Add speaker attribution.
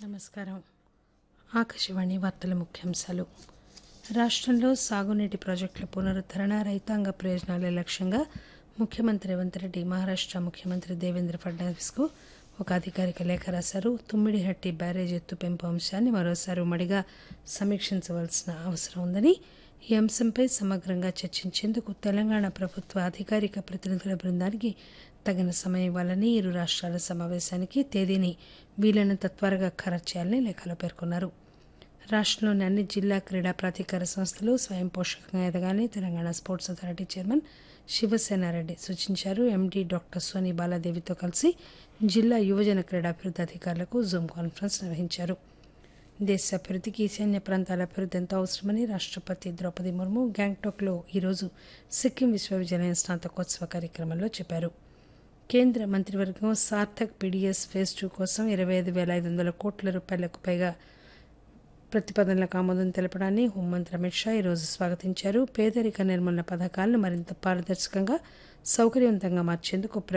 Speaker 1: నమస్కారం ఆకాశవాణి వార్తల ముఖ్యాంశాలు రాష్ట్రంలో సాగునీటి ప్రాజెక్టుల పునరుద్దరణ రైతాంగ ప్రయోజనాలే లక్ష్యంగా ముఖ్యమంత్రి రేవంత్ రెడ్డి మహారాష్ట్ర ముఖ్యమంత్రి దేవేంద్ర ఫడ్నవీస్కు ఒక అధికారిక లేఖ రాశారు తుమ్మిడిహట్టి బ్యారేజ్ ఎత్తు పెంపు అంశాన్ని మరోసారి ఉమ్మడిగా సమీక్షించవలసిన అవసరం ఉందని ఈ అంశంపై సమగ్రంగా చర్చించేందుకు తెలంగాణ ప్రభుత్వ అధికారిక ప్రతినిధుల బృందానికి తగిన సమయం ఇవ్వాలని ఇరు రాష్ట్రాల సమావేశానికి తేదీని వీలైనంత త్వరగా ఖరారు చేయాలని లేఖలో పేర్కొన్నారు రాష్ట్రంలోని అన్ని జిల్లా క్రీడా ప్రాధికార సంస్థలు స్వయం పోషకంగా ఎదగాలని Telangana sports authority chairman Shivasena Reddy సూచించారు ఎండీ డాక్టర్ సోని బాలాదేవితో కలిసి జిల్లా యువజన క్రీడాభివృద్ధి అధికారులకు జూమ్ కాన్ఫరెన్స్ నిర్వహించారు దేశ అభివృద్ధికి ఈశాన్య ప్రాంతాల అభివృద్ధి ఎంతో అవసరమని రాష్ట్రపతి ద్రౌపది ముర్ము గ్యాంగ్టాక్లో ఈరోజు సిక్కిం విశ్వవిద్యాలయం స్నాతకోత్సవ కార్యక్రమంలో చెప్పారు కేంద్ర మంత్రివర్గం సార్థక్ పీడీఎస్ ఫేజ్ టూ కోసం ఇరవై ఐదు వేల ఐదు వందల కోట్ల రూపాయలకు పైగా ప్రతిపాదనలకు ఆమోదం తెలపడాన్ని హోంమంత్రి అమిత్ షా ఈరోజు స్వాగతించారు పేదరిక నిర్మూలన పథకాలను మరింత పారదర్శకంగా సౌకర్యవంతంగా మార్చేందుకు